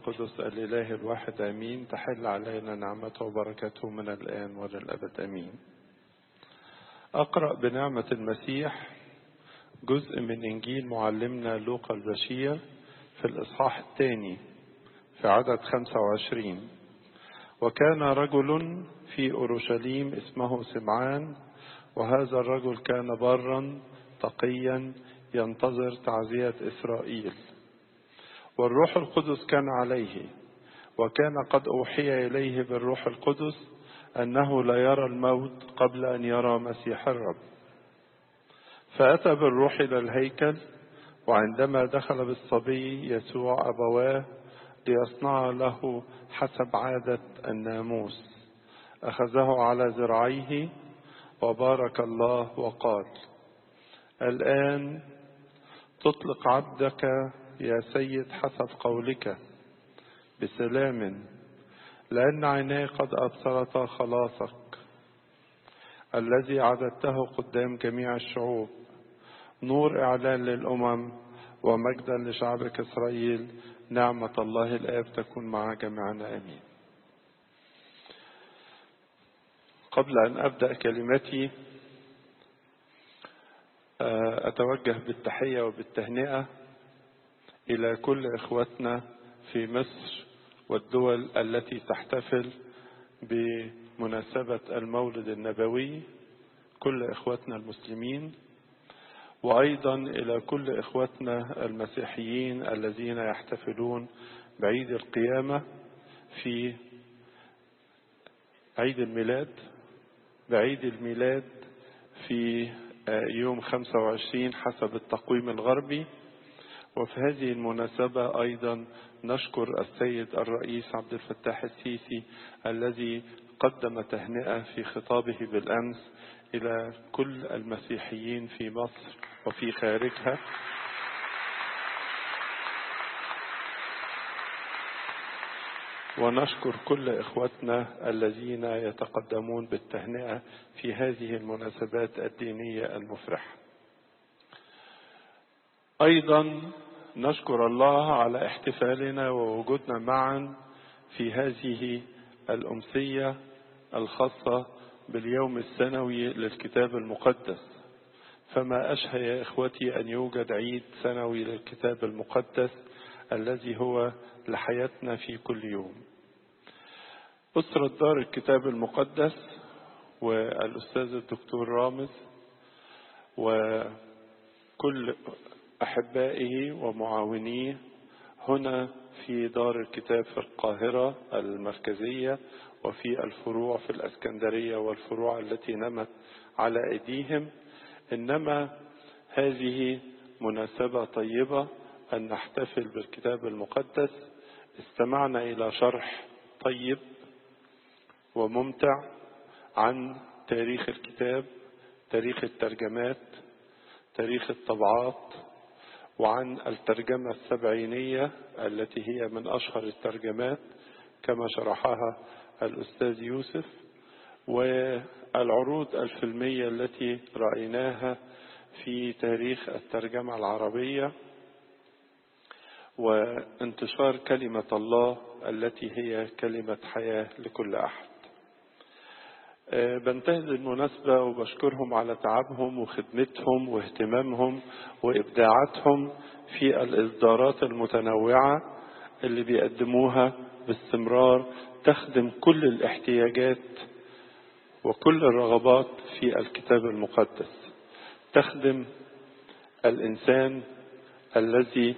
القدس الإله الواحد آمين تحل علينا نعمته وبركته من الآن وللأبد آمين أقرأ بنعمة المسيح جزء من إنجيل معلمنا لوقا البشير في الإصحاح الثاني في عدد 25 وكان رجل في أورشليم اسمه سمعان وهذا الرجل كان برا تقيا ينتظر تعزية إسرائيل والروح القدس كان عليه وكان قد أوحي إليه بالروح القدس أنه لا يرى الموت قبل أن يرى مسيح الرب فأتى بالروح إلى الهيكل وعندما دخل بالصبي يسوع أبواه ليصنع له حسب عادة الناموس أخذه على ذراعيه وبارك الله وقال الآن تطلق عبدك يا سيد حسب قولك بسلام لأن عيناي قد أبصرتا خلاصك الذي عددته قدام جميع الشعوب نور إعلان للأمم ومجدا لشعبك إسرائيل نعمة الله الآب تكون مع جميعنا آمين قبل أن أبدأ كلمتي أتوجه بالتحية وبالتهنئة إلى كل إخوتنا في مصر والدول التي تحتفل بمناسبة المولد النبوي كل إخوتنا المسلمين وأيضا إلى كل إخوتنا المسيحيين الذين يحتفلون بعيد القيامة في عيد الميلاد بعيد الميلاد في يوم 25 حسب التقويم الغربي وفي هذه المناسبة أيضا نشكر السيد الرئيس عبد الفتاح السيسي الذي قدم تهنئة في خطابه بالأمس إلى كل المسيحيين في مصر وفي خارجها ونشكر كل إخوتنا الذين يتقدمون بالتهنئة في هذه المناسبات الدينية المفرحة أيضا نشكر الله على احتفالنا ووجودنا معا في هذه الأمسية الخاصة باليوم السنوي للكتاب المقدس فما أشهى يا إخوتي أن يوجد عيد سنوي للكتاب المقدس الذي هو لحياتنا في كل يوم أسرة دار الكتاب المقدس والأستاذ الدكتور رامز وكل أحبائه ومعاونيه هنا في دار الكتاب في القاهرة المركزية وفي الفروع في الأسكندرية والفروع التي نمت على أيديهم إنما هذه مناسبة طيبة أن نحتفل بالكتاب المقدس استمعنا إلى شرح طيب وممتع عن تاريخ الكتاب تاريخ الترجمات تاريخ الطبعات وعن الترجمة السبعينية التي هي من أشهر الترجمات كما شرحها الأستاذ يوسف والعروض الفيلمية التي رأيناها في تاريخ الترجمة العربية وانتشار كلمة الله التي هي كلمة حياة لكل أحد بنتهز المناسبة وبشكرهم على تعبهم وخدمتهم واهتمامهم وإبداعاتهم في الإصدارات المتنوعة اللي بيقدموها باستمرار تخدم كل الاحتياجات وكل الرغبات في الكتاب المقدس تخدم الإنسان الذي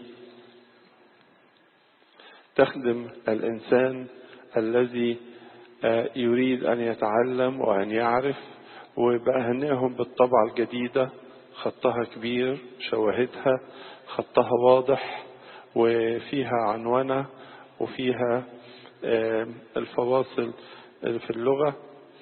تخدم الإنسان الذي يريد أن يتعلم وأن يعرف وبأهنئهم بالطبعة الجديدة خطها كبير شواهدها خطها واضح وفيها عنونة وفيها الفواصل في اللغة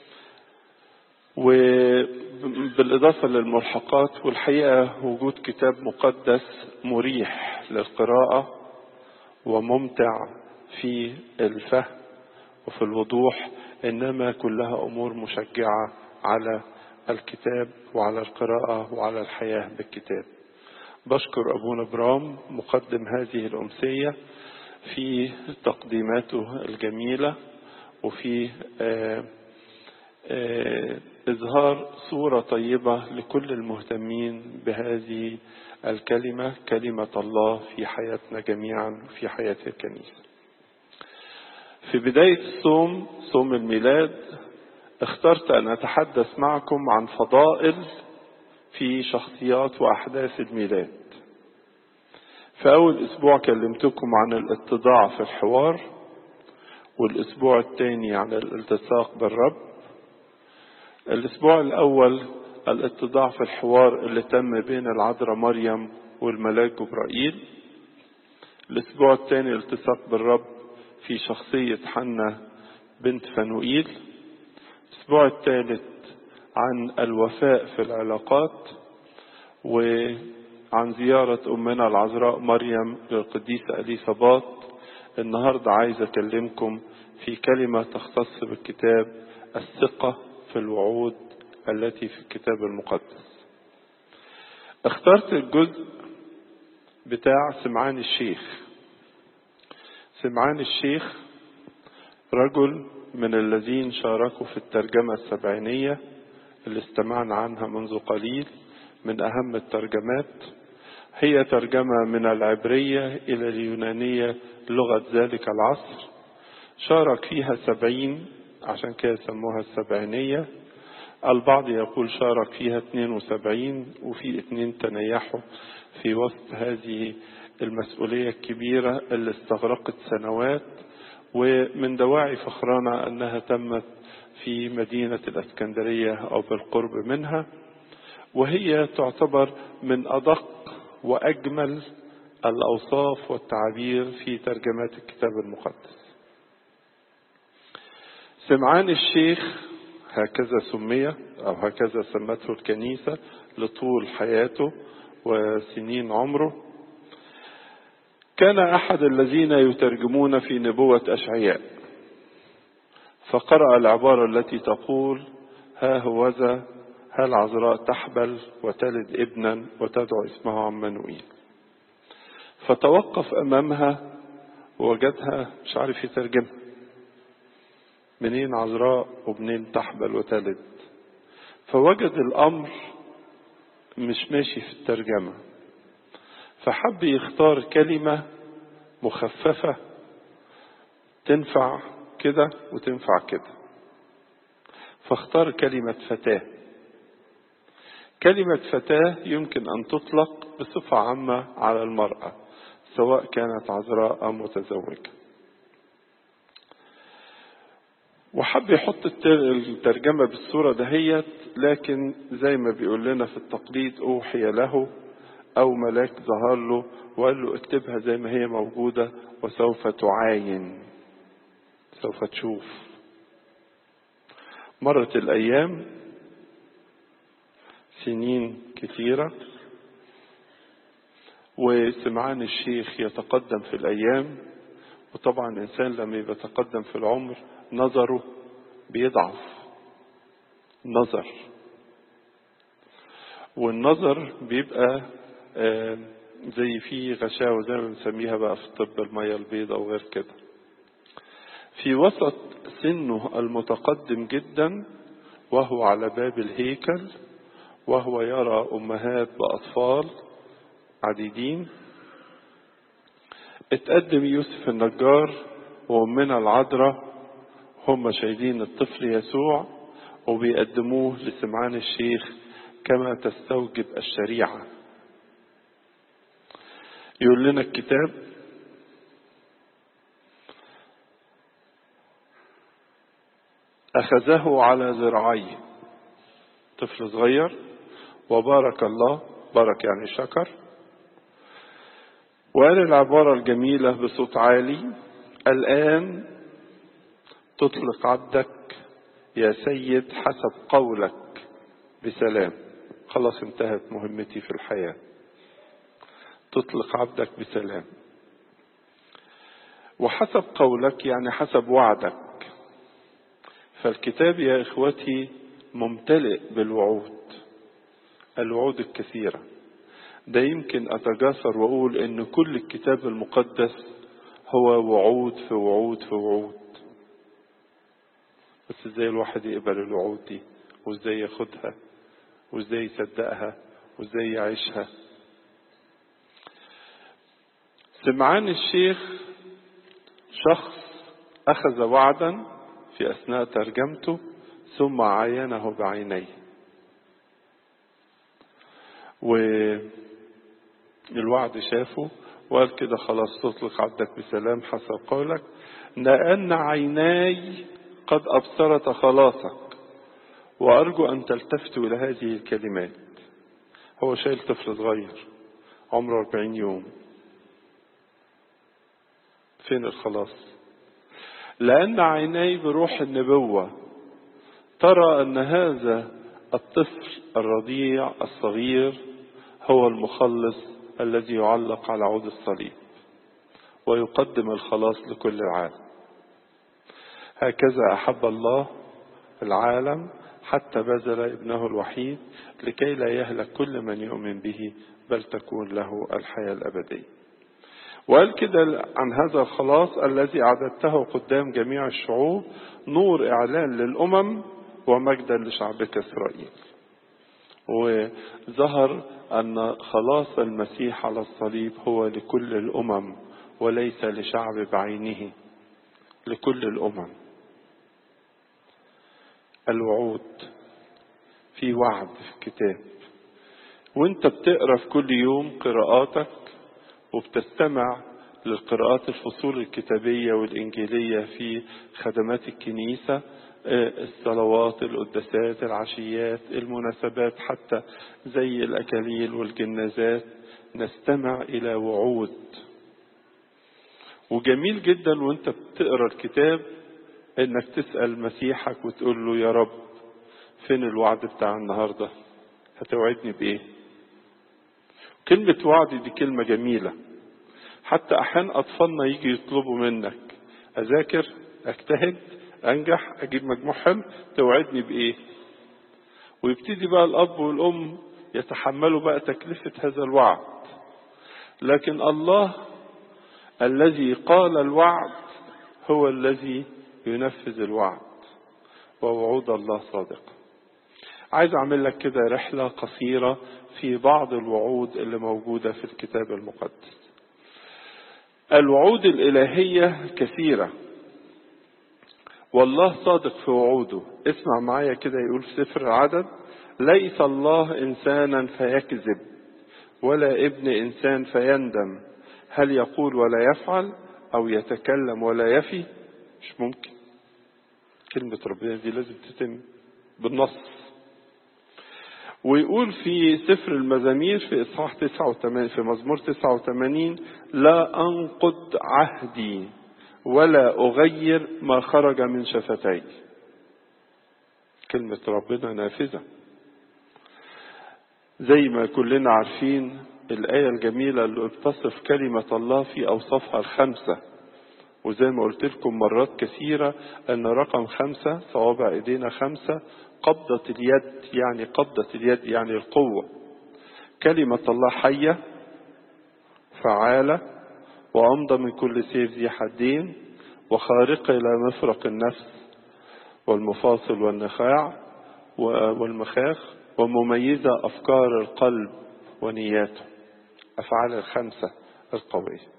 وبالإضافة للملحقات والحقيقة وجود كتاب مقدس مريح للقراءة وممتع في الفهم وفي الوضوح إنما كلها أمور مشجعة على الكتاب وعلى القراءة وعلى الحياة بالكتاب بشكر أبونا برام مقدم هذه الأمسية في تقديماته الجميلة وفي آه آه إظهار صورة طيبة لكل المهتمين بهذه الكلمة كلمة الله في حياتنا جميعا في حياة الكنيسة في بداية الصوم صوم الميلاد اخترت أن أتحدث معكم عن فضائل في شخصيات وأحداث الميلاد في أول أسبوع كلمتكم عن الاتضاع في الحوار والأسبوع الثاني عن الالتصاق بالرب الأسبوع الأول الاتضاع في الحوار اللي تم بين العذراء مريم والملاك جبرائيل الأسبوع الثاني الالتصاق بالرب في شخصية حنة بنت فنوئيل الأسبوع الثالث عن الوفاء في العلاقات وعن زيارة أمنا العذراء مريم للقديسة أليصابات النهاردة عايز أكلمكم في كلمة تختص بالكتاب الثقة في الوعود التي في الكتاب المقدس اخترت الجزء بتاع سمعان الشيخ سمعان الشيخ رجل من الذين شاركوا في الترجمة السبعينية اللي استمعنا عنها منذ قليل من أهم الترجمات هي ترجمة من العبرية إلى اليونانية لغة ذلك العصر شارك فيها سبعين عشان كده سموها السبعينية البعض يقول شارك فيها 72 وفي اثنين تنيحوا في وسط هذه المسؤولية الكبيرة اللي استغرقت سنوات ومن دواعي فخرنا أنها تمت في مدينة الأسكندرية أو بالقرب منها وهي تعتبر من أدق وأجمل الأوصاف والتعابير في ترجمات الكتاب المقدس سمعان الشيخ هكذا سمي أو هكذا سمته الكنيسة لطول حياته وسنين عمره كان أحد الذين يترجمون في نبوة أشعياء فقرأ العبارة التي تقول ها هوذا ها العذراء تحبل وتلد ابنا وتدعو اسمه عمانوئيل فتوقف أمامها ووجدها مش عارف يترجمها منين عذراء ومنين تحبل وتلد فوجد الأمر مش ماشي في الترجمة فحب يختار كلمة مخففة تنفع كده وتنفع كده فاختار كلمة فتاة كلمة فتاة يمكن أن تطلق بصفة عامة على المرأة سواء كانت عذراء أو متزوجة وحب يحط الترجمة بالصورة دهيت لكن زي ما بيقول لنا في التقليد أوحي له أو ملاك ظهر له وقال له اكتبها زي ما هي موجودة وسوف تعاين سوف تشوف مرت الأيام سنين كثيرة وسمعان الشيخ يتقدم في الأيام وطبعا الإنسان لما يتقدم في العمر نظره بيضعف نظر والنظر بيبقى آه زي في غشاوة زي ما بنسميها بقى في الطب المية البيضاء وغير كده في وسط سنه المتقدم جدا وهو على باب الهيكل وهو يرى أمهات بأطفال عديدين اتقدم يوسف النجار وأمنا العذراء هم شايلين الطفل يسوع وبيقدموه لسمعان الشيخ كما تستوجب الشريعة يقول لنا الكتاب أخذه على ذراعيه طفل صغير وبارك الله بارك يعني شكر وقال العبارة الجميلة بصوت عالي الآن تطلق عبدك يا سيد حسب قولك بسلام خلاص انتهت مهمتي في الحياة تطلق عبدك بسلام وحسب قولك يعني حسب وعدك فالكتاب يا إخوتي ممتلئ بالوعود الوعود الكثيرة ده يمكن أتجاسر وأقول إن كل الكتاب المقدس هو وعود في وعود في وعود بس ازاي الواحد يقبل الوعود دي وازاي ياخدها وازاي يصدقها وازاي يعيشها سمعان الشيخ شخص أخذ وعدا في أثناء ترجمته ثم عاينه بعينيه والوعد شافه وقال كده خلاص تطلق عبدك بسلام حسب قولك لأن عيناي قد أبصرت خلاصك وأرجو أن تلتفتوا إلى هذه الكلمات هو شايل طفل صغير عمره 40 يوم فين الخلاص لأن عيناي بروح النبوة ترى أن هذا الطفل الرضيع الصغير هو المخلص الذي يعلق على عود الصليب ويقدم الخلاص لكل العالم هكذا أحب الله العالم حتى بذل ابنه الوحيد لكي لا يهلك كل من يؤمن به بل تكون له الحياة الأبدية وقال كده عن هذا الخلاص الذي أعددته قدام جميع الشعوب نور إعلان للأمم ومجدا لشعبك إسرائيل وظهر أن خلاص المسيح على الصليب هو لكل الأمم وليس لشعب بعينه لكل الأمم الوعود في وعد في الكتاب وانت بتقرا في كل يوم قراءاتك وبتستمع للقراءات الفصول الكتابية والإنجيلية في خدمات الكنيسة الصلوات القداسات العشيات المناسبات حتى زي الأكاليل والجنازات نستمع إلى وعود وجميل جدا وانت بتقرا الكتاب انك تسأل مسيحك وتقول له يا رب فين الوعد بتاع النهاردة هتوعدني بإيه كلمة وعد دي كلمة جميلة حتى أحيانا أطفالنا يجي يطلبوا منك أذاكر أجتهد أنجح أجيب مجموع حلو توعدني بإيه ويبتدي بقى الأب والأم يتحملوا بقى تكلفة هذا الوعد لكن الله الذي قال الوعد هو الذي ينفذ الوعد ووعود الله صادقة عايز أعمل لك كده رحلة قصيرة في بعض الوعود اللي موجودة في الكتاب المقدس الوعود الإلهية كثيرة والله صادق في وعوده اسمع معايا كده يقول في سفر العدد ليس الله إنسانا فيكذب ولا ابن إنسان فيندم هل يقول ولا يفعل أو يتكلم ولا يفي مش ممكن كلمة ربنا دي لازم تتم بالنص ويقول في سفر المزامير في إصحاح 89 في مزمور 89 لا أنقض عهدي ولا أغير ما خرج من شفتي كلمة ربنا نافذة زي ما كلنا عارفين الآية الجميلة اللي بتصف كلمة الله في أوصافها الخمسة وزي ما قلت لكم مرات كثيرة أن رقم خمسة صوابع إيدينا خمسة قبضة اليد يعني قبضة اليد يعني القوة كلمة الله حية فعالة وأمضى من كل سيف ذي حدين وخارقة إلى مفرق النفس والمفاصل والنخاع والمخاخ ومميزة أفكار القلب ونياته أفعال الخمسة القوية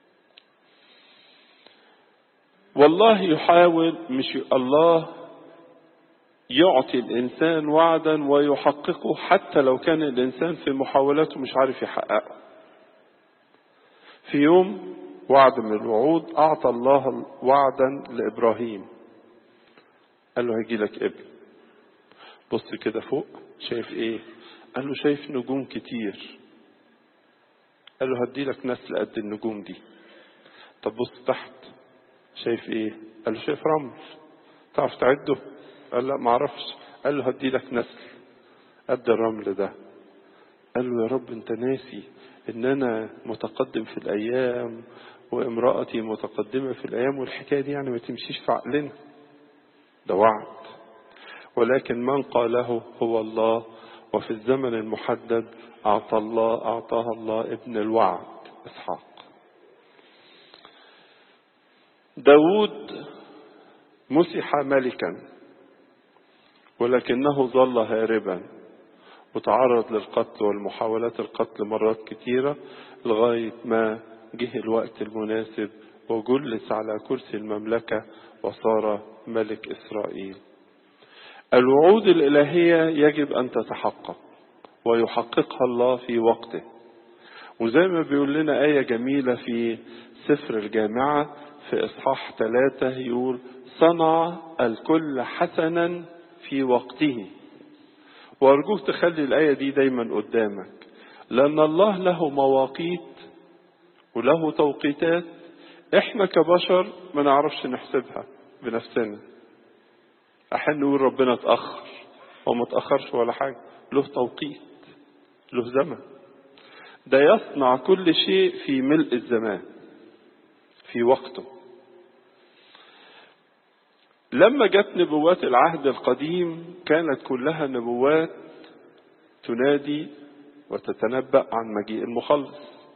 والله يحاول مش الله يعطي الإنسان وعدا ويحققه حتى لو كان الإنسان في محاولاته مش عارف يحققه في يوم وعد من الوعود أعطى الله وعدا لإبراهيم قال له هيجي لك ابن بص كده فوق شايف ايه قال له شايف نجوم كتير قال له هدي لك نسل قد النجوم دي طب بص تحت شايف ايه قال له شايف رمل تعرف تعده قال لا معرفش قال له هدي لك نسل قد الرمل ده قال له يا رب انت ناسي ان انا متقدم في الايام وامرأتي متقدمة في الايام والحكاية دي يعني ما تمشيش في عقلنا ده وعد ولكن من قاله هو الله وفي الزمن المحدد أعطى الله أعطاها الله ابن الوعد إسحاق داود مسح ملكا ولكنه ظل هاربا وتعرض للقتل والمحاولات القتل مرات كتيرة لغاية ما جه الوقت المناسب وجلس على كرسي المملكة وصار ملك إسرائيل الوعود الإلهية يجب أن تتحقق ويحققها الله في وقته وزي ما بيقول لنا آية جميلة في سفر الجامعة في إصحاح ثلاثة يقول صنع الكل حسنا في وقته وأرجوك تخلي الآية دي دايما قدامك لأن الله له مواقيت وله توقيتات احنا كبشر ما نعرفش نحسبها بنفسنا احيانا نقول ربنا اتأخر هو ما اتأخرش ولا حاجة له توقيت له زمن ده يصنع كل شيء في ملء الزمان في وقته لما جت نبوات العهد القديم كانت كلها نبوات تنادي وتتنبأ عن مجيء المخلص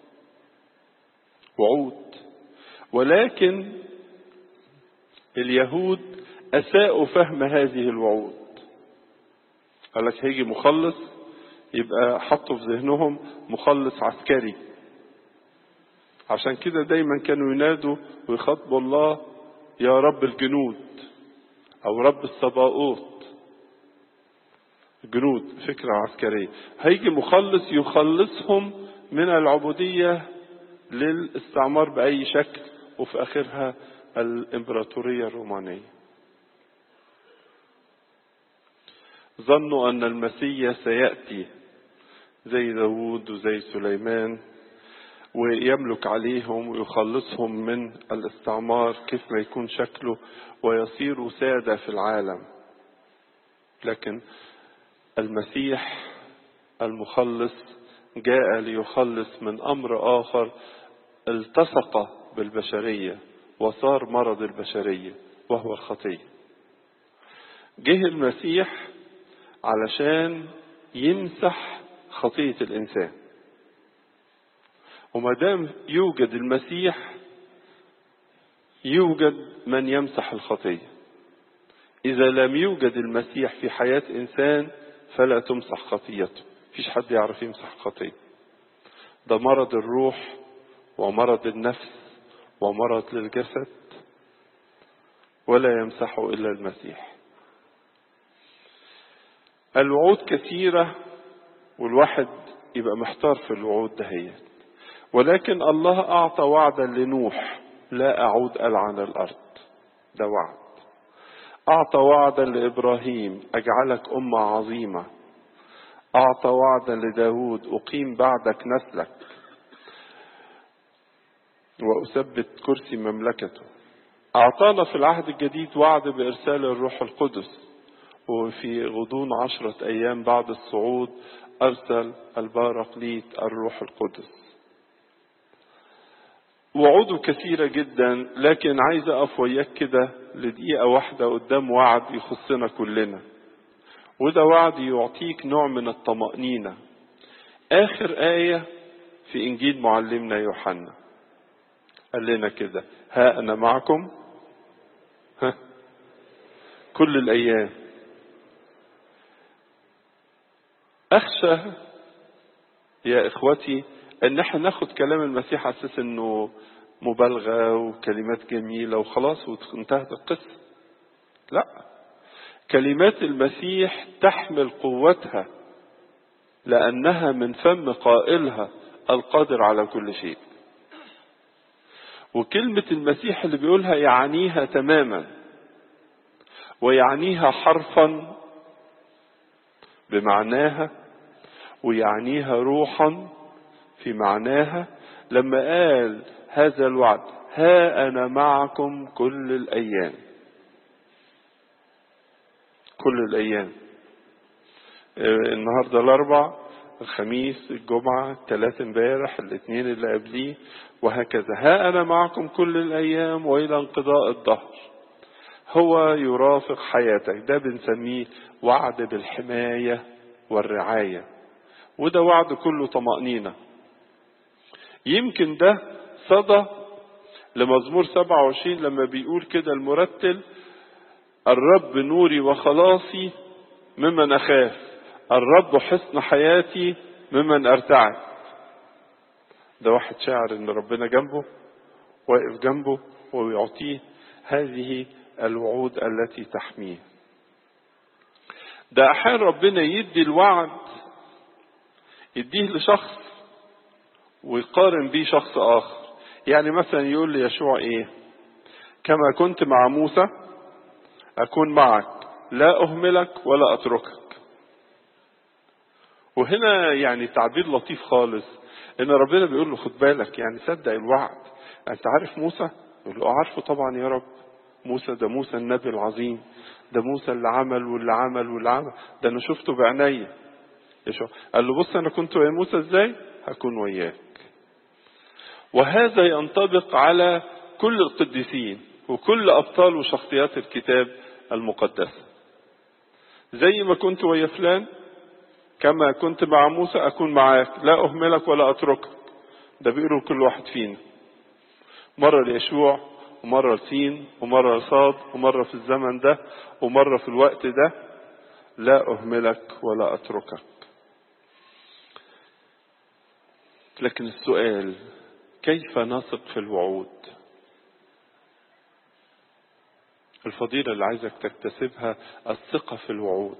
وعود ولكن اليهود أساءوا فهم هذه الوعود قال لك هيجي مخلص يبقى حطوا في ذهنهم مخلص عسكري عشان كده دايما كانوا ينادوا ويخاطبوا الله يا رب الجنود او رب الصباؤوت جنود فكرة عسكرية هيجي مخلص يخلصهم من العبودية للاستعمار بأي شكل وفي آخرها الإمبراطورية الرومانية ظنوا أن المسيح سيأتي زي داود وزي سليمان ويملك عليهم ويخلصهم من الاستعمار كيف ما يكون شكله ويصيروا سادة في العالم لكن المسيح المخلص جاء ليخلص من أمر آخر التصق بالبشرية وصار مرض البشرية وهو الخطية جه المسيح علشان يمسح خطية الإنسان وما دام يوجد المسيح يوجد من يمسح الخطية إذا لم يوجد المسيح في حياة إنسان فلا تمسح خطيته فيش حد يعرف يمسح خطية ده مرض الروح ومرض النفس ومرض للجسد ولا يمسحه إلا المسيح الوعود كثيرة والواحد يبقى محتار في الوعود دهيت ولكن الله أعطى وعدا لنوح لا أعود ألعن الأرض ده وعد أعطى وعدا لإبراهيم أجعلك أمة عظيمة أعطى وعدا لداود أقيم بعدك نسلك وأثبت كرسي مملكته أعطانا في العهد الجديد وعد بإرسال الروح القدس وفي غضون عشرة أيام بعد الصعود أرسل البارقليت الروح القدس وعوده كثيرة جدا لكن عايز أقف وياك كده لدقيقة واحدة قدام وعد يخصنا كلنا وده وعد يعطيك نوع من الطمأنينة آخر آية في إنجيل معلمنا يوحنا قال لنا كده ها أنا معكم ها كل الأيام أخشى يا إخوتي ان احنا ناخد كلام المسيح على اساس انه مبالغه وكلمات جميله وخلاص وانتهت القصه لا كلمات المسيح تحمل قوتها لانها من فم قائلها القادر على كل شيء وكلمه المسيح اللي بيقولها يعنيها تماما ويعنيها حرفا بمعناها ويعنيها روحا في معناها لما قال هذا الوعد ها أنا معكم كل الأيام كل الأيام النهاردة الأربع الخميس الجمعة الثلاث امبارح الاثنين اللي قبليه وهكذا ها أنا معكم كل الأيام وإلى انقضاء الدهر هو يرافق حياتك ده بنسميه وعد بالحماية والرعاية وده وعد كله طمأنينة يمكن ده صدى لمزمور 27 لما بيقول كده المرتل الرب نوري وخلاصي ممن أخاف الرب حصن حياتي ممن أرتعد ده واحد شاعر إن ربنا جنبه واقف جنبه ويعطيه هذه الوعود التي تحميه ده أحيانا ربنا يدي الوعد يديه لشخص ويقارن بيه شخص آخر يعني مثلا يقول ليشوع إيه كما كنت مع موسى أكون معك لا أهملك ولا أتركك وهنا يعني تعبير لطيف خالص إن ربنا بيقول له خد بالك يعني صدق الوعد أنت عارف موسى يقول له عارفه طبعا يا رب موسى ده موسى النبي العظيم ده موسى اللي عمل واللي عمل واللي عمل ده أنا شفته بعينيا يشوع قال له بص أنا كنت ويا موسى إزاي هكون وياك وهذا ينطبق على كل القديسين وكل أبطال وشخصيات الكتاب المقدسة زي ما كنت ويا فلان كما كنت مع موسى أكون معاك لا أهملك ولا أتركك ده بيقولوا كل واحد فينا مرة ليشوع ومرة لسين ومرة لصاد ومرة في الزمن ده ومرة في الوقت ده لا أهملك ولا أتركك لكن السؤال كيف نثق في الوعود الفضيلة اللي عايزك تكتسبها الثقة في الوعود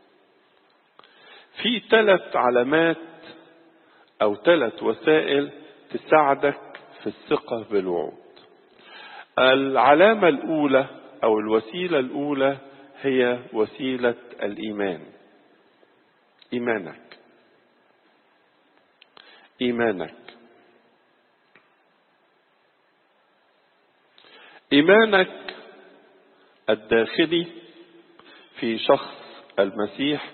في ثلاث علامات أو ثلاث وسائل تساعدك في الثقة بالوعود العلامة الأولى أو الوسيلة الأولى هي وسيلة الإيمان إيمانك إيمانك إيمانك الداخلي في شخص المسيح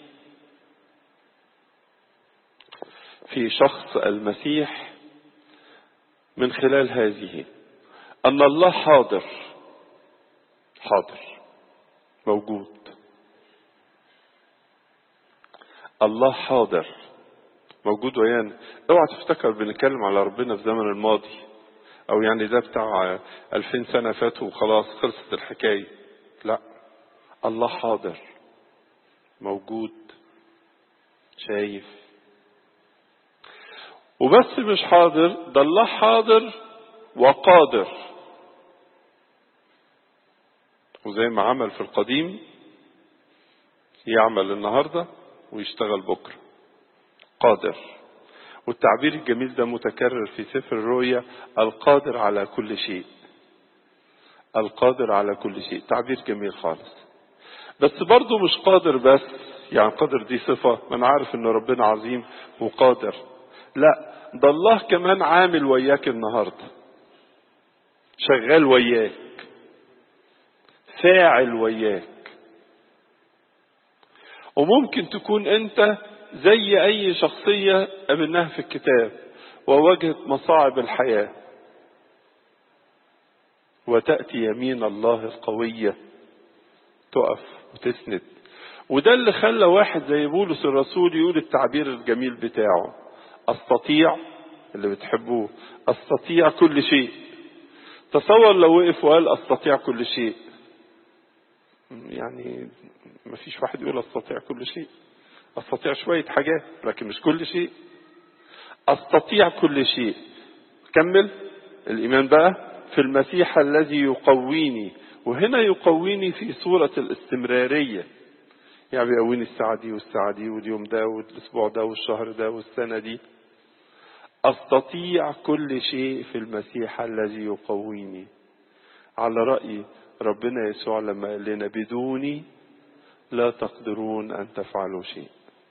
في شخص المسيح من خلال هذه أن الله حاضر حاضر موجود الله حاضر موجود ويانا اوعى تفتكر بنتكلم على ربنا في زمن الماضي او يعني ده بتاع ألفين سنة فاتوا وخلاص خلصت الحكاية لا الله حاضر موجود شايف وبس مش حاضر ده الله حاضر وقادر وزي ما عمل في القديم يعمل النهارده ويشتغل بكره قادر والتعبير الجميل ده متكرر في سفر الرؤيا القادر على كل شيء القادر على كل شيء تعبير جميل خالص بس برضه مش قادر بس يعني قادر دي صفة ما أنا عارف إن ربنا عظيم وقادر لا ده الله كمان عامل وياك النهاردة شغال وياك فاعل وياك وممكن تكون أنت زي أي شخصية قابلناها في الكتاب وواجهت مصاعب الحياة وتأتي يمين الله القوية تقف وتسند وده اللي خلى واحد زي بولس الرسول يقول التعبير الجميل بتاعه استطيع اللي بتحبوه استطيع كل شيء تصور لو وقف وقال استطيع كل شيء يعني ما فيش واحد يقول استطيع كل شيء استطيع شوية حاجات لكن مش كل شيء استطيع كل شيء كمل الايمان بقى في المسيح الذي يقويني وهنا يقويني في صورة الاستمرارية يعني بيقويني الساعة دي والساعة دي واليوم ده والأسبوع ده والشهر ده والسنة دي أستطيع كل شيء في المسيح الذي يقويني على رأي ربنا يسوع لما قال لنا بدوني لا تقدرون أن تفعلوا شيء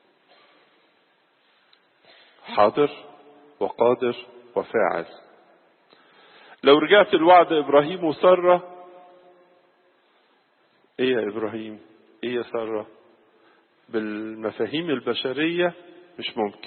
حاضر وقادر وفاعل لو رجعت الوعد إبراهيم وسارة إيه يا إبراهيم إيه يا سارة بالمفاهيم البشرية مش ممكن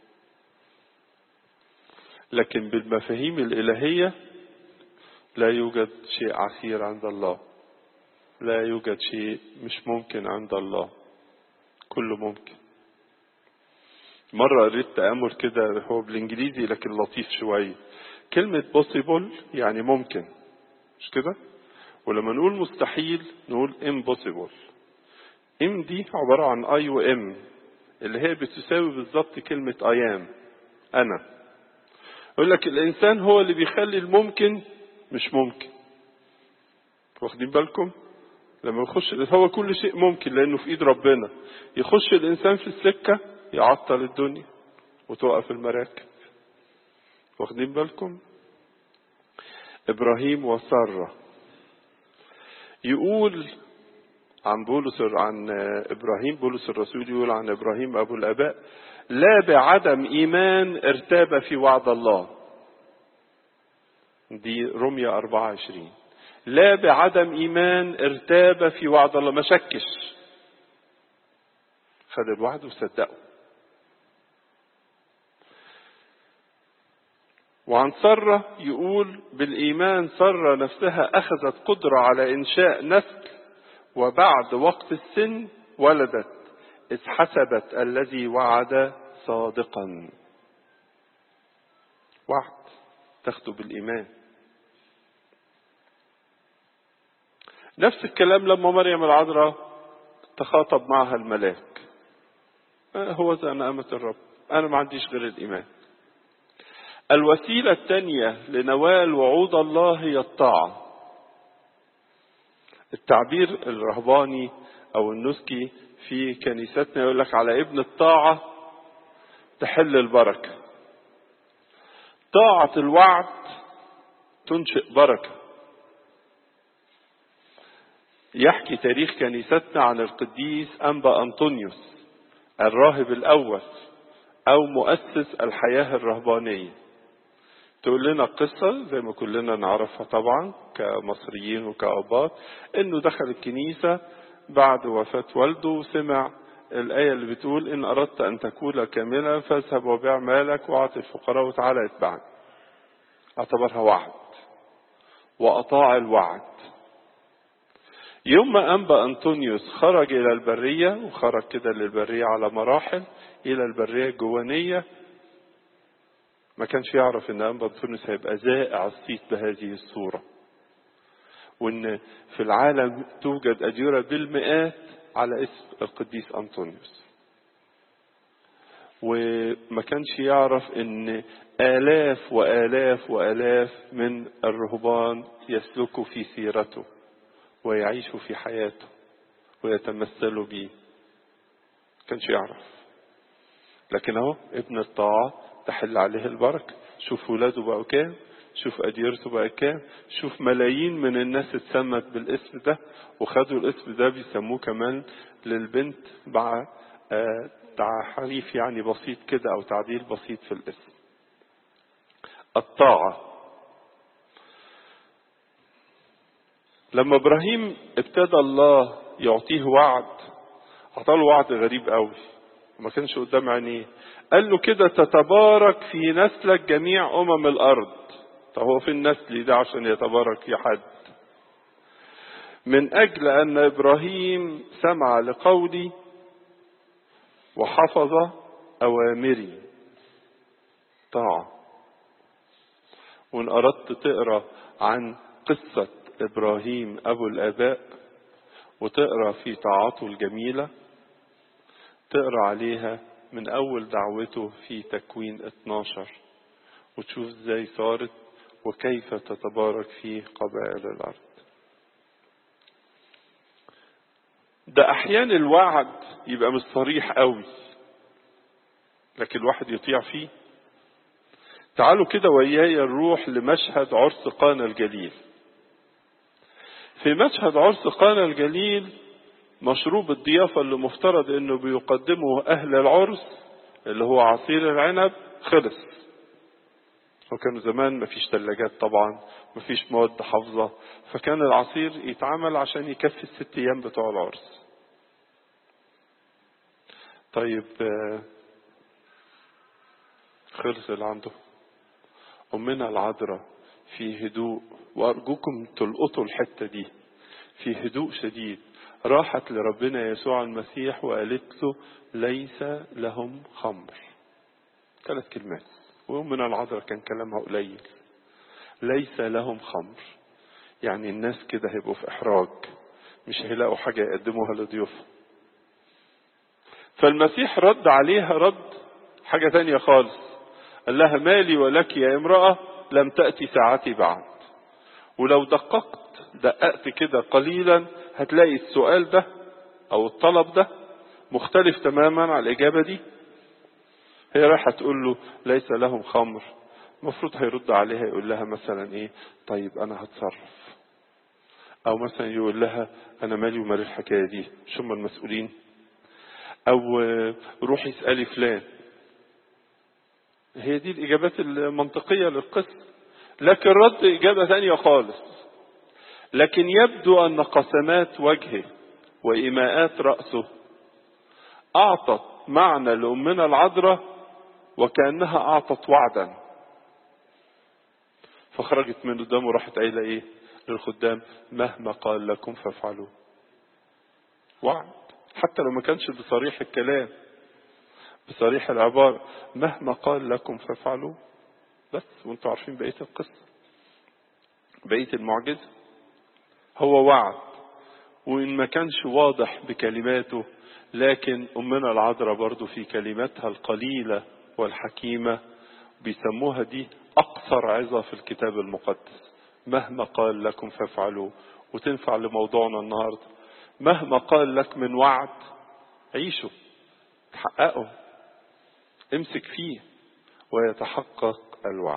لكن بالمفاهيم الإلهية لا يوجد شيء عسير عند الله لا يوجد شيء مش ممكن عند الله كله ممكن مرة قريت تأمل كده هو بالإنجليزي لكن لطيف شوية كلمة possible يعني ممكن مش كده ولما نقول مستحيل نقول impossible ام دي عبارة عن اي وام اللي هي بتساوي بالظبط كلمة I am أنا يقول لك الإنسان هو اللي بيخلي الممكن مش ممكن واخدين بالكم لما يخش هو كل شيء ممكن لأنه في إيد ربنا يخش الإنسان في السكة يعطل الدنيا وتوقف المراكب واخدين بالكم إبراهيم وسارة يقول عن بولس عن ابراهيم بولس الرسول يقول عن ابراهيم ابو الاباء لا بعدم ايمان ارتاب في وعد الله دي رمية 24 لا بعدم ايمان ارتاب في وعد الله ما شكش خد الوعد وصدقه وعن سرة يقول بالإيمان سرة نفسها أخذت قدرة على إنشاء نسل وبعد وقت السن ولدت إذ حسبت الذي وعد صادقا وعد تاخده بالإيمان نفس الكلام لما مريم العذراء تخاطب معها الملاك هو ذا أنا أمة الرب أنا ما عنديش غير الإيمان الوسيلة الثانية لنوال وعود الله هي الطاعة التعبير الرهباني او النسكي في كنيستنا يقول لك على ابن الطاعة تحل البركة طاعة الوعد تنشئ بركة يحكي تاريخ كنيستنا عن القديس أنبا أنطونيوس الراهب الأول أو مؤسس الحياة الرهبانية تقول لنا قصة زي ما كلنا نعرفها طبعا كمصريين وكأباط انه دخل الكنيسة بعد وفاة والده وسمع الآية اللي بتقول إن أردت أن تكون كاملا فاذهب وبيع مالك وأعطي الفقراء وتعالى اتبعني. اعتبرها وعد. وأطاع الوعد. يوم ما أنبا أنطونيوس خرج إلى البرية وخرج كده للبرية على مراحل إلى البرية الجوانية ما كانش يعرف ان انبا انطونيوس هيبقى ذائع الصيت بهذه الصوره وان في العالم توجد اديره بالمئات على اسم القديس انطونيوس وما كانش يعرف ان الاف والاف والاف من الرهبان يسلكوا في سيرته ويعيشوا في حياته ويتمثلوا به كانش يعرف لكن اهو ابن الطاعه تحل عليه البركة شوف ولاده بقوا كام شوف أديرته بقى كام شوف ملايين من الناس اتسمت بالاسم ده وخدوا الاسم ده بيسموه كمان للبنت مع تحريف يعني بسيط كده أو تعديل بسيط في الاسم الطاعة لما إبراهيم ابتدى الله يعطيه وعد أعطاه وعد غريب قوي ما كانش قدام عينيه قال له كده تتبارك في نسلك جميع أمم الأرض طب هو في النسل ده عشان يتبارك في حد من أجل أن إبراهيم سمع لقولي وحفظ أوامري طاعة وإن أردت تقرأ عن قصة إبراهيم أبو الآباء وتقرأ في طاعته الجميلة تقرأ عليها من أول دعوته في تكوين 12 وتشوف ازاي صارت وكيف تتبارك فيه قبائل الأرض ده أحيانا الوعد يبقى مش صريح قوي لكن الواحد يطيع فيه تعالوا كده وياي نروح لمشهد عرس قانا الجليل في مشهد عرس قانا الجليل مشروب الضيافة اللي مفترض انه بيقدمه اهل العرس اللي هو عصير العنب خلص وكانوا زمان مفيش ثلاجات طبعا مفيش مواد حافظة فكان العصير يتعمل عشان يكفي الست ايام بتوع العرس طيب خلص اللي عنده أمنا العذراء في هدوء وأرجوكم تلقطوا الحتة دي في هدوء شديد راحت لربنا يسوع المسيح وقالت له ليس لهم خمر ثلاث كلمات وأمنا العذراء كان كلامها قليل ليس لهم خمر يعني الناس كده هيبقوا في إحراج مش هيلاقوا حاجة يقدموها لضيوفهم فالمسيح رد عليها رد حاجة تانية خالص قال لها مالي ولك يا امرأة لم تأتي ساعتي بعد ولو دققت دققت كده قليلا هتلاقي السؤال ده او الطلب ده مختلف تماما عن الإجابة دي هي رايحة تقول له ليس لهم خمر المفروض هيرد عليها يقول لها مثلا ايه طيب انا هتصرف او مثلا يقول لها انا مالي ومال الحكاية دي مش هم المسؤولين او روحي اسألي فلان هي دي الاجابات المنطقية للقصة لكن رد اجابة ثانية خالص لكن يبدو ان قسمات وجهه وايماءات رأسه اعطت معنى لامنا العذراء وكانها اعطت وعدا فخرجت من قدامه راحت قايله ايه للخدام مهما قال لكم فافعلوا وعد حتى لو ما كانش بصريح الكلام بصريح العبارة مهما قال لكم فافعلوا بس وانتوا عارفين بقية القصة بقية المعجزة هو وعد وإن ما كانش واضح بكلماته لكن أمنا العذراء برضو في كلماتها القليلة والحكيمة بيسموها دي أقصر عظة في الكتاب المقدس مهما قال لكم فافعلوا وتنفع لموضوعنا النهاردة مهما قال لك من وعد عيشه تحققه امسك فيه ويتحقق الوعد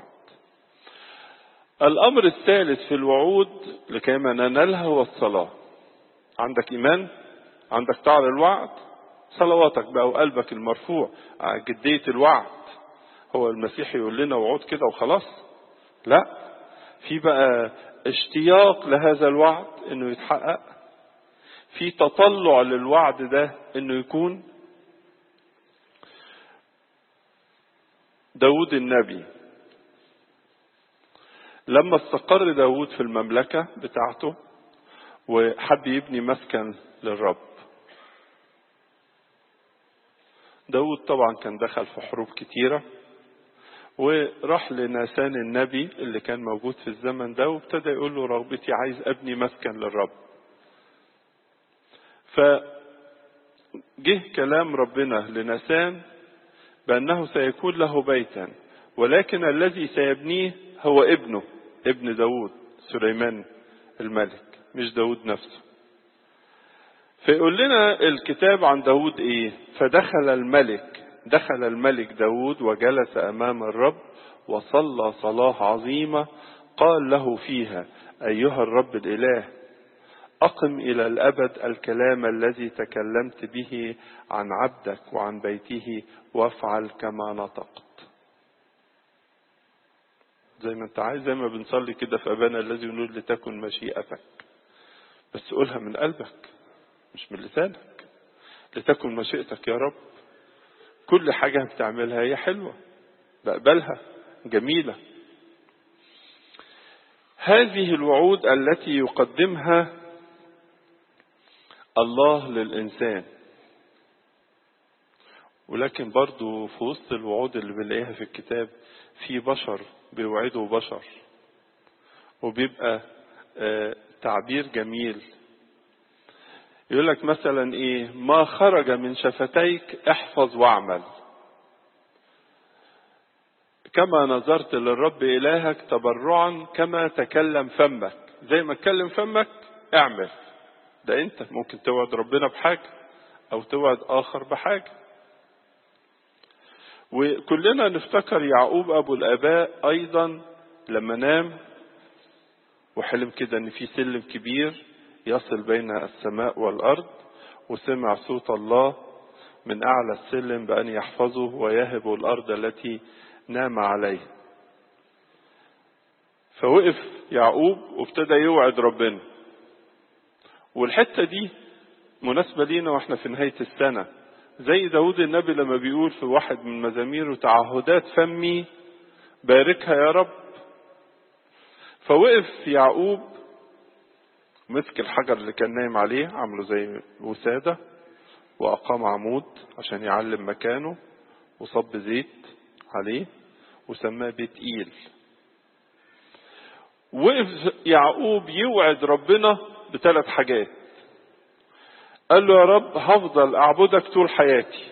الأمر الثالث في الوعود لكيما ننالها هو الصلاة عندك إيمان عندك تعر الوعد صلواتك بقى وقلبك المرفوع على جدية الوعد هو المسيح يقول لنا وعود كده وخلاص لا في بقى اشتياق لهذا الوعد انه يتحقق في تطلع للوعد ده انه يكون داود النبي لما استقر داود في المملكة بتاعته وحب يبني مسكن للرب داود طبعا كان دخل في حروب كتيرة وراح لناسان النبي اللي كان موجود في الزمن ده وابتدى يقول له رغبتي عايز ابني مسكن للرب فجه كلام ربنا لناسان بأنه سيكون له بيتا ولكن الذي سيبنيه هو ابنه ابن داود سليمان الملك مش داود نفسه فيقول لنا الكتاب عن داود ايه فدخل الملك دخل الملك داود وجلس امام الرب وصلى صلاة عظيمة قال له فيها ايها الرب الاله اقم الى الابد الكلام الذي تكلمت به عن عبدك وعن بيته وافعل كما نطقت زي ما انت عايز زي ما بنصلي كده في ابانا الذي نقول لتكن مشيئتك بس قولها من قلبك مش من لسانك لتكن مشيئتك يا رب كل حاجة بتعملها هي حلوة بقبلها جميلة هذه الوعود التي يقدمها الله للإنسان ولكن برضو في وسط الوعود اللي بنلاقيها في الكتاب في بشر بيوعدوا بشر وبيبقى آه تعبير جميل يقول لك مثلا ايه ما خرج من شفتيك احفظ واعمل كما نظرت للرب الهك تبرعا كما تكلم فمك زي ما اتكلم فمك اعمل ده انت ممكن توعد ربنا بحاجة او توعد اخر بحاجة وكلنا نفتكر يعقوب ابو الاباء ايضا لما نام وحلم كده ان في سلم كبير يصل بين السماء والارض وسمع صوت الله من اعلى السلم بان يحفظه ويهب الارض التي نام عليها فوقف يعقوب وابتدى يوعد ربنا والحته دي مناسبه لينا واحنا في نهايه السنه زي داود النبي لما بيقول في واحد من مزاميره تعهدات فمي باركها يا رب فوقف يعقوب مسك الحجر اللي كان نايم عليه عمله زي وسادة وأقام عمود عشان يعلم مكانه وصب زيت عليه وسماه بيت إيل وقف يعقوب يوعد ربنا بثلاث حاجات قال له يا رب هفضل اعبدك طول حياتي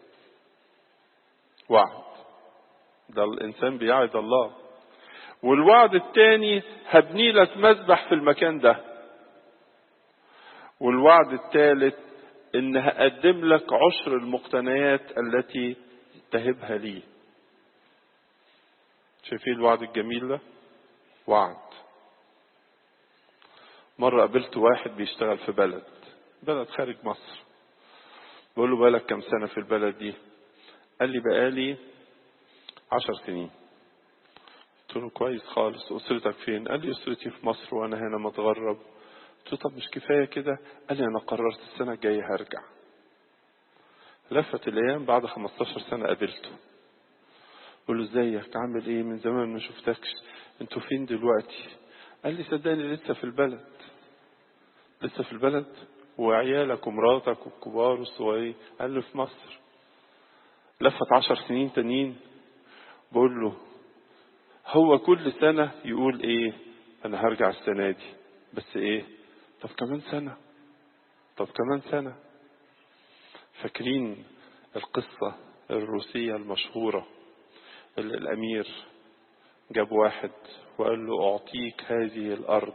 وعد ده الانسان بيعد الله والوعد الثاني هبني لك مذبح في المكان ده والوعد الثالث ان هقدم لك عشر المقتنيات التي تهبها لي شايفين الوعد الجميل ده وعد مرة قابلت واحد بيشتغل في بلد بلد خارج مصر بقول له بقالك كام سنة في البلد دي قال لي بقالي عشر سنين قلت له كويس خالص أسرتك فين قال لي أسرتي في مصر وأنا هنا متغرب قلت له طب مش كفاية كده قال لي أنا قررت السنة الجاية هرجع لفت الأيام بعد 15 سنة قابلته قول له ازيك عامل ايه من زمان ما شفتكش انتوا فين دلوقتي قال لي صدقني لسه في البلد لسه في البلد وعيالك ومراتك والكبار والصغيرين قال له في مصر لفت عشر سنين تانيين بقول له هو كل سنة يقول ايه انا هرجع السنة دي بس ايه طب كمان سنة طب كمان سنة فاكرين القصة الروسية المشهورة اللي الأمير جاب واحد وقال له أعطيك هذه الأرض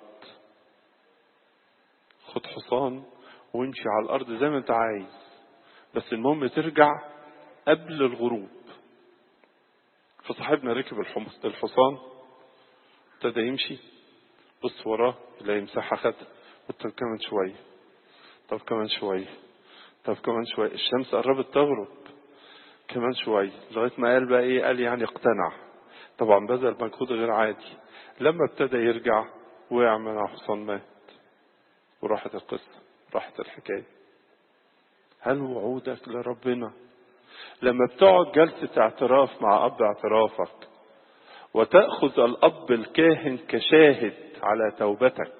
خد حصان وامشي على الأرض زي ما أنت عايز بس المهم ترجع قبل الغروب فصاحبنا ركب الحصان ابتدى يمشي بص وراه لا يمسحها خد قلت له كمان شوية طب كمان شوية طب كمان شوية الشمس قربت تغرب كمان شوية لغاية ما قال بقى ايه قال يعني اقتنع طبعا بذل مجهود غير عادي لما ابتدى يرجع وقع من على حصان مات وراحت القصة راحت الحكاية هل وعودك لربنا لما بتقعد جلسة اعتراف مع أب اعترافك وتأخذ الأب الكاهن كشاهد على توبتك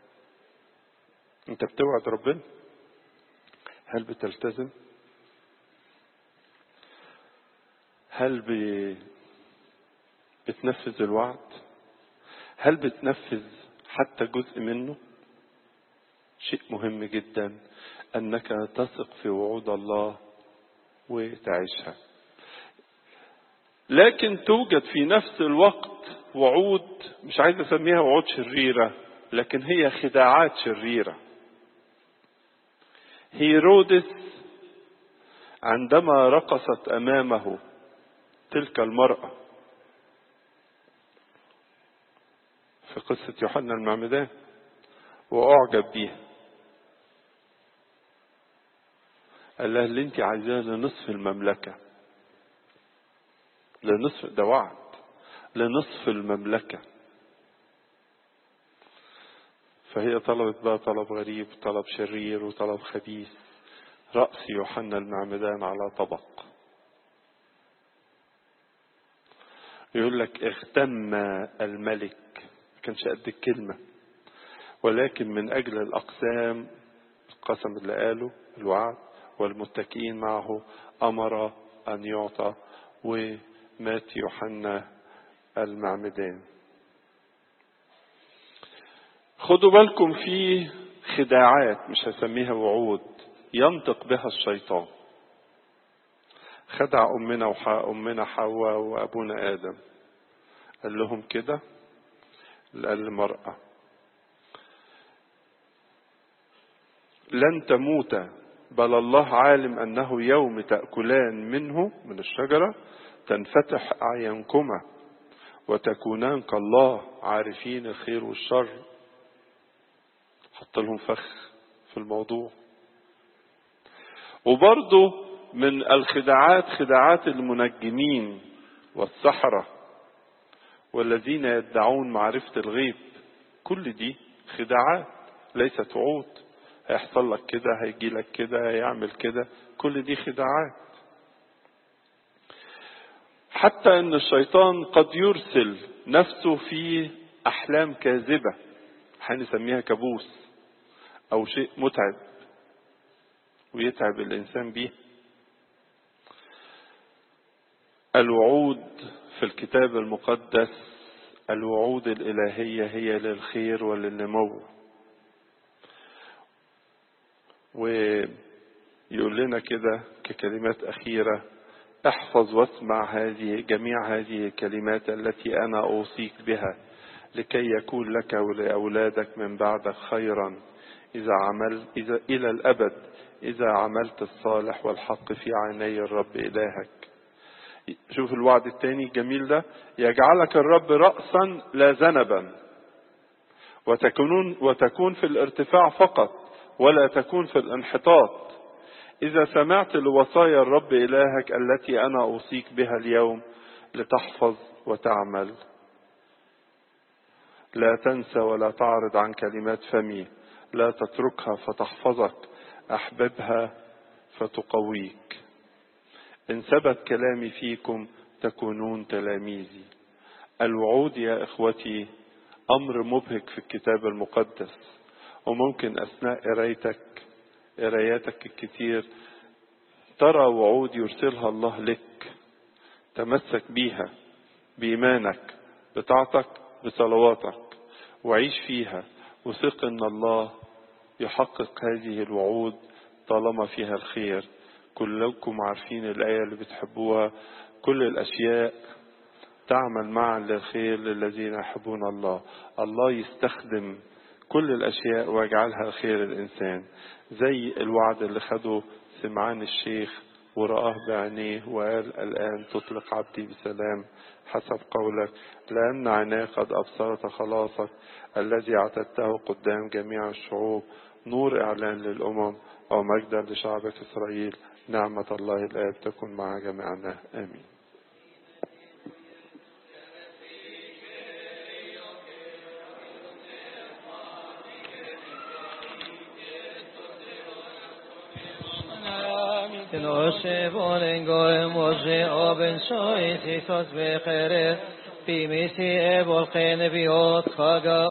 أنت بتوعد ربنا هل بتلتزم هل ب... بتنفذ الوعد هل بتنفذ حتى جزء منه شيء مهم جدا انك تثق في وعود الله وتعيشها لكن توجد في نفس الوقت وعود مش عايز اسميها وعود شريره لكن هي خداعات شريره هيرودس عندما رقصت امامه تلك المراه في قصه يوحنا المعمدان واعجب بيها قال لها اللي انت عايزاه لنصف المملكه لنصف ده وعد لنصف المملكه فهي طلبت بقى طلب غريب طلب شرير وطلب خبيث رأس يوحنا المعمدان على طبق يقول لك اغتم الملك ما كانش قد الكلمة ولكن من أجل الأقسام القسم اللي قاله الوعد والمتكئين معه أمر أن يعطى ومات يوحنا المعمدان خدوا بالكم في خداعات مش هسميها وعود ينطق بها الشيطان خدع أمنا وحا أمنا حواء وأبونا آدم قال لهم كده قال المرأة لن تموت بل الله عالم أنه يوم تأكلان منه من الشجرة تنفتح أعينكما وتكونان كالله عارفين الخير والشر حط لهم فخ في الموضوع وبرضه من الخداعات خداعات المنجمين والسحرة والذين يدعون معرفة الغيب كل دي خداعات ليست وعود هيحصل لك كده هيجي لك كده هيعمل كده كل دي خداعات حتى ان الشيطان قد يرسل نفسه في احلام كاذبه هنسميها كابوس او شيء متعب ويتعب الانسان بيه الوعود في الكتاب المقدس الوعود الإلهية هي للخير وللنمو ويقول لنا كده ككلمات أخيرة احفظ واسمع هذه جميع هذه الكلمات التي أنا أوصيك بها لكي يكون لك ولأولادك من بعدك خيرا إذا عمل إذا إلى الأبد إذا عملت الصالح والحق في عيني الرب إلهك شوف الوعد الثاني الجميل ده يجعلك الرب رأسا لا ذنبا وتكونون وتكون في الارتفاع فقط ولا تكون في الانحطاط إذا سمعت لوصايا الرب إلهك التي أنا أوصيك بها اليوم لتحفظ وتعمل لا تنسى ولا تعرض عن كلمات فمي لا تتركها فتحفظك أحببها فتقويك إن ثبت كلامي فيكم تكونون تلاميذي الوعود يا إخوتي أمر مبهج في الكتاب المقدس وممكن أثناء قرايتك قراياتك الكتير ترى وعود يرسلها الله لك تمسك بيها بإيمانك بطاعتك بصلواتك وعيش فيها وثق ان الله يحقق هذه الوعود طالما فيها الخير كلكم عارفين الآية اللي بتحبوها كل الأشياء تعمل معا للخير للذين يحبون الله الله يستخدم كل الأشياء ويجعلها خير الإنسان زي الوعد اللي خده سمعان الشيخ ورآه بعينيه وقال الآن تطلق عبدي بسلام حسب قولك لأن عيناه قد أبصرت خلاصك الذي اعتدته قدام جميع الشعوب نور إعلان للأمم ومجدا لشعبك إسرائيل نعمة الله الآب تكن مع جميعنا آمين Tnoshe volen goem oje oben shoy sisos vechere Bimisi ebol chene biot chaga